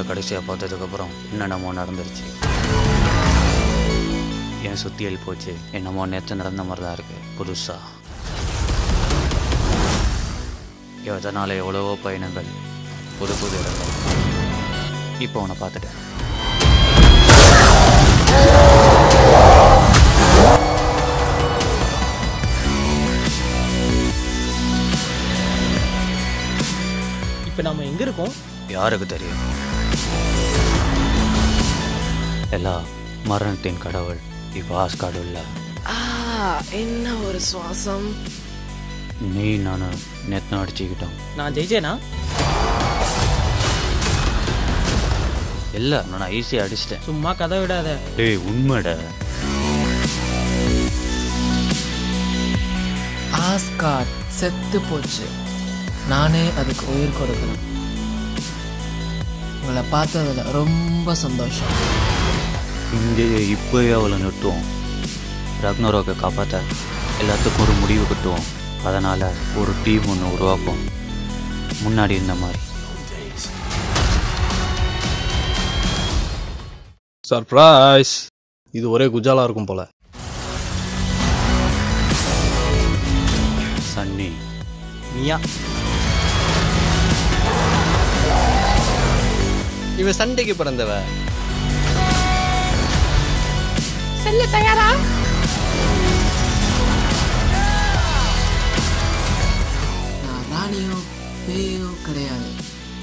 கடைசியாக பார்த்ததுக்கப்புறம் என்னென்னமோ நடந்துருச்சு என் சுத்தியல் போச்சு என்னமோ நேற்று நடந்த மாதிரி தான் இருக்கு புதுசா இதனால் எவ்வளவோ பயணங்கள் புது புது இடங்கள் இப்போ உன்னை பார்த்துட்டேன் இப்போ நம்ம எங்கே இருக்கோம் யாருக்கு தெரியும் எல்லாம் மரணத்தின் கடவுள் இப்போ ஆஸ்காடு இல்லை ஆ என்ன ஒரு சுவாசம் நீ நானும் நேற்று அடிச்சுக்கிட்டோம் நான் ஜெயிச்சேனா இல்லை நான் ஈஸியாக அடிச்சிட்டேன் சும்மா கதை விடாத டேய் உண்மைடா ஆஸ்காட் செத்து போச்சு நானே அதுக்கு உயிர் கொடுக்கணும் உங்களை பார்த்ததுல ரொம்ப சந்தோஷம் இங்கேயே இப்போயே அவளை நிறுத்துவோம் ரக்னரோக்கை காப்பாற்ற எல்லாத்துக்கும் ஒரு முடிவு கட்டுவோம் அதனால் ஒரு டீம் ஒன்று உருவாக்கும் முன்னாடி இருந்த மாதிரி சர்ப்ரைஸ் இது ஒரே குஜாலா இருக்கும் போல சன்னி நீயா இவன் சண்டைக்கு பிறந்தவ நான் ராணியோ பேயோ கிடையாது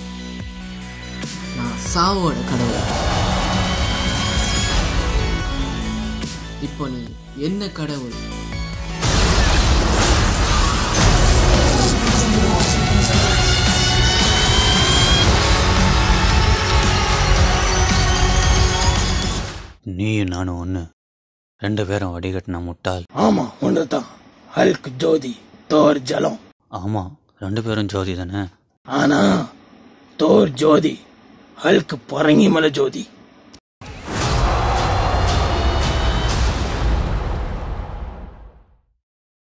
நான் சாவோட கடவுள் இப்போ நீ என்ன கடவுள் நீயும் நானும் ஒன்று ரெண்டு பேரும் வடிகட்டின முட்டாள் ஆமா ஒன்றுதான் ஹல்க் ஜோதி தோர் ஜலம் ஆமாம் ரெண்டு பேரும் ஜோதி தானே ஆனா தோர் ஜோதி ஹல்க் பரங்கி மலை ஜோதி